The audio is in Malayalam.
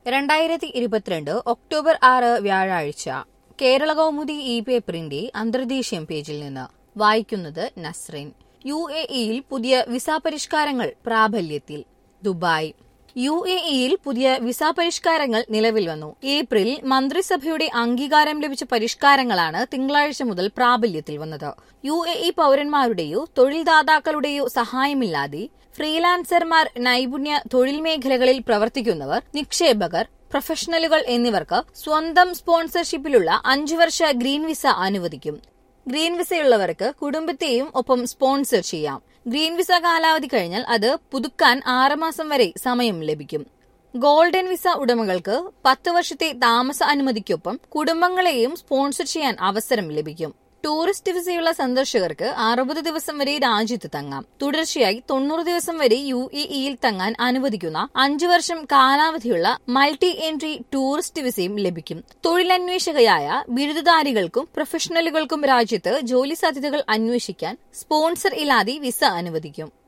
രണ്ടായിരത്തി ഇരുപത്തിരണ്ട് ഒക്ടോബർ ആറ് വ്യാഴാഴ്ച കേരള കൗമുദി ഇ പേപ്പറിന്റെ അന്തർദേശീയം പേജിൽ നിന്ന് വായിക്കുന്നത് നസ്രീൻ യു എ ഇയിൽ പുതിയ വിസ പരിഷ്കാരങ്ങൾ പ്രാബല്യത്തിൽ ദുബായ് യു എ ഇയിൽ പുതിയ വിസ പരിഷ്കാരങ്ങൾ നിലവിൽ വന്നു ഏപ്രിലിൽ മന്ത്രിസഭയുടെ അംഗീകാരം ലഭിച്ച പരിഷ്കാരങ്ങളാണ് തിങ്കളാഴ്ച മുതൽ പ്രാബല്യത്തിൽ വന്നത് യു എ ഇ പൌരന്മാരുടെയോ തൊഴിൽദാതാക്കളുടെയോ സഹായമില്ലാതെ ഫ്രീലാൻസർമാർ നൈപുണ്യ തൊഴിൽ മേഖലകളിൽ പ്രവർത്തിക്കുന്നവർ നിക്ഷേപകർ പ്രൊഫഷണലുകൾ എന്നിവർക്ക് സ്വന്തം സ്പോൺസർഷിപ്പിലുള്ള അഞ്ചു വർഷ ഗ്രീൻ വിസ അനുവദിക്കും ഗ്രീൻ വിസയുള്ളവർക്ക് കുടുംബത്തെയും ഒപ്പം സ്പോൺസർ ചെയ്യാം ഗ്രീൻ വിസ കാലാവധി കഴിഞ്ഞാൽ അത് പുതുക്കാൻ ആറുമാസം വരെ സമയം ലഭിക്കും ഗോൾഡൻ വിസ ഉടമകൾക്ക് പത്ത് വർഷത്തെ താമസ അനുമതിക്കൊപ്പം കുടുംബങ്ങളെയും സ്പോൺസർ ചെയ്യാൻ അവസരം ലഭിക്കും ടൂറിസ്റ്റ് വിസയുള്ള സന്ദർശകർക്ക് അറുപത് ദിവസം വരെ രാജ്യത്ത് തങ്ങാം തുടർച്ചയായി തൊണ്ണൂറ് ദിവസം വരെ യു എ ഇയിൽ തങ്ങാൻ അനുവദിക്കുന്ന അഞ്ചു വർഷം കാലാവധിയുള്ള മൾട്ടി എൻട്രി ടൂറിസ്റ്റ് വിസയും ലഭിക്കും തൊഴിലന്വേഷകയായ ബിരുദധാരികൾക്കും പ്രൊഫഷണലുകൾക്കും രാജ്യത്ത് ജോലി സാധ്യതകൾ അന്വേഷിക്കാൻ സ്പോൺസർ ഇല്ലാതെ വിസ അനുവദിക്കും